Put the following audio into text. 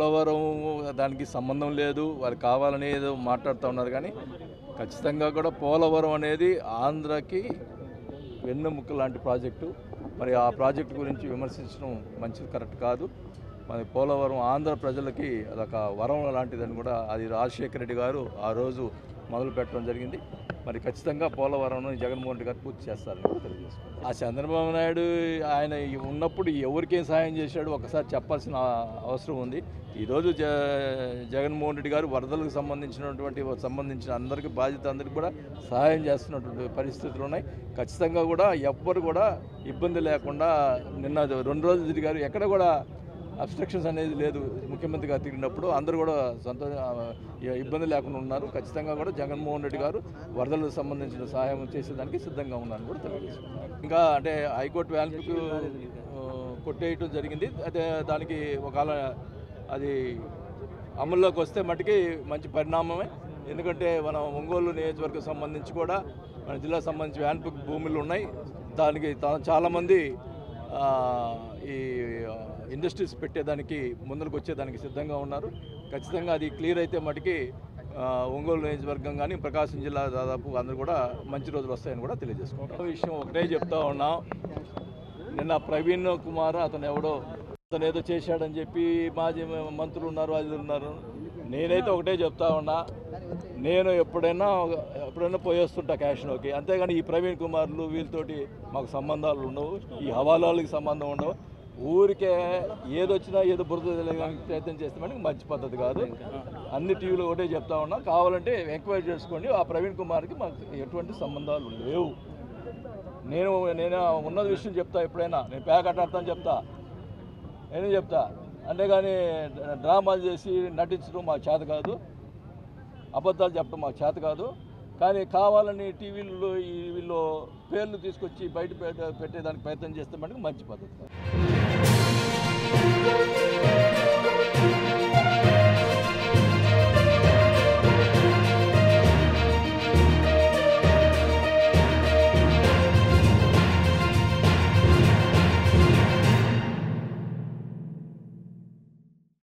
పోలవరం దానికి సంబంధం లేదు వారు కావాలని ఏదో మాట్లాడుతూ ఉన్నారు కానీ ఖచ్చితంగా కూడా పోలవరం అనేది ఆంధ్రకి వెన్నెముక లాంటి ప్రాజెక్టు మరి ఆ ప్రాజెక్టు గురించి విమర్శించడం మంచిది కరెక్ట్ కాదు మరి పోలవరం ఆంధ్ర ప్రజలకి అదొక వరం లాంటిదని కూడా అది రాజశేఖర రెడ్డి గారు ఆ రోజు మొదలు పెట్టడం జరిగింది మరి ఖచ్చితంగా పోలవరం జగన్మోహన్ రెడ్డి గారు పూర్తి చేస్తారని కూడా తెలియజేసుకుంటాం ఆ చంద్రబాబు నాయుడు ఆయన ఉన్నప్పుడు ఎవరికేం సహాయం చేశాడు ఒకసారి చెప్పాల్సిన అవసరం ఉంది ఈరోజు జ జగన్మోహన్ రెడ్డి గారు వరదలకు సంబంధించినటువంటి సంబంధించిన అందరికీ బాధ్యత అందరికీ కూడా సహాయం చేస్తున్నటువంటి పరిస్థితులు ఉన్నాయి ఖచ్చితంగా కూడా ఎవ్వరు కూడా ఇబ్బంది లేకుండా నిన్న రెండు రోజులు తిరిగారు ఎక్కడ కూడా అబ్స్ట్రక్షన్స్ అనేది లేదు ముఖ్యమంత్రి గారు తిరిగినప్పుడు అందరూ కూడా సంతో ఇబ్బంది లేకుండా ఉన్నారు ఖచ్చితంగా కూడా జగన్మోహన్ రెడ్డి గారు వరదలకు సంబంధించిన సహాయం చేసేదానికి సిద్ధంగా ఉన్నారని కూడా తెలియజేస్తున్నారు ఇంకా అంటే హైకోర్టు వ్యాల్యూకి కొట్టేయటం జరిగింది అయితే దానికి ఒకవేళ అది అమల్లోకి వస్తే మటుకి మంచి పరిణామమే ఎందుకంటే మన ఒంగోలు నియోజకవర్గం సంబంధించి కూడా మన జిల్లాకు సంబంధించి వ్యాన్పిక్ భూములు ఉన్నాయి దానికి తా- చాలామంది ఆ, ఈ ఇండస్ట్రీస్ పెట్టేదానికి ముందరకు వచ్చేదానికి సిద్ధంగా ఉన్నారు ఖచ్చితంగా అది క్లియర్ అయితే మటుకి ఆ, ఒంగోలు నియోజకవర్గం కానీ ప్రకాశం జిల్లా దాదాపు అందరూ కూడా మంచి రోజులు వస్తాయని కూడా తెలియజేసుకుంటాం విషయం ఒకటే చెప్తా ఉన్నాం నిన్న ప్రవీణ్ కుమార్ అతను ఎవడో అతను ఏదో చేశాడని చెప్పి మాజీ మంత్రులు ఉన్నారు అది ఉన్నారు నేనైతే ఒకటే చెప్తా ఉన్నా నేను ఎప్పుడైనా ఎప్పుడైనా పోయేస్తుంటా క్యాష్లోకి అంతేగాని ఈ ప్రవీణ్ కుమార్లు వీళ్ళతోటి మాకు సంబంధాలు ఉండవు ఈ హవాలాలకి సంబంధం ఉండవు ఊరికే ఏదొచ్చినా ఏదో బురద తెలియడానికి ప్రయత్నం చేస్తే మనకి మంచి పద్ధతి కాదు అన్ని టీవీలు ఒకటే చెప్తా ఉన్నా కావాలంటే ఎంక్వైరీ చేసుకోండి ఆ ప్రవీణ్ కుమార్కి మాకు ఎటువంటి సంబంధాలు లేవు నేను నేను ఉన్నది విషయం చెప్తా ఎప్పుడైనా నేను ప్యాకెట్ అర్థం చెప్తా నేను చెప్తా అంతేగాని డ్రామాలు చేసి నటించడం మాకు చేత కాదు అబద్ధాలు చెప్పడం మాకు చేత కాదు కానీ కావాలని టీవీల్లో ఈ వీళ్ళు పేర్లు తీసుకొచ్చి బయట పెట్ట- పెట్టేదానికి ప్రయత్నం చేస్తే మటుకు మంచి పద్ధతి